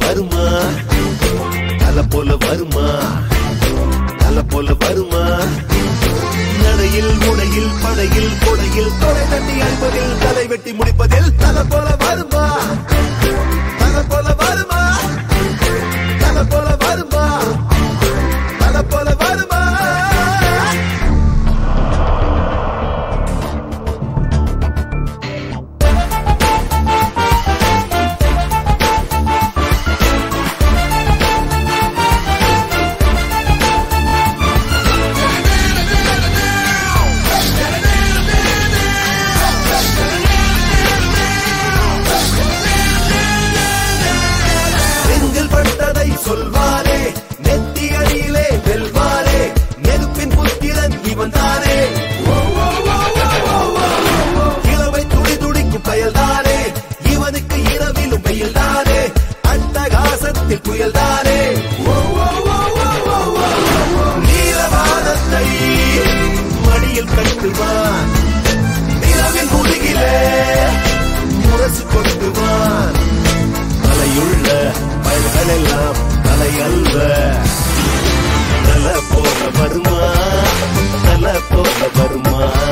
வருமா தலை போல வருமா தலை போல வருமா நடையில் முனையில் படையில் கொடையில் கொடை தட்டி அடிப்பதில் தலை வெட்டி முடிப்பதில் தலை போல வருமா தலை போல வருமா தலை போல வருமா தலை போல வருமா நெஞ்சில் பட்டதை சொல்வாரே நெத்தி அடியிலே வெல்வாரே நெருப்பின் புத்திரன் இவன் தானே இளவை துடி துடிக்கும் பயல்தானே இவனுக்கு இரவிலும் வெயில்தானே அட்டகாசத்தில் புயல்தானே நீலவானத்தை மடியில் கட்டுவான் நிலவின் முதுகிலே முரசு கொண்டுவான் தலையுள்ள பயல்கள் எல்லாம் தலை அல்ல தல போல வருமா தல போல வருமா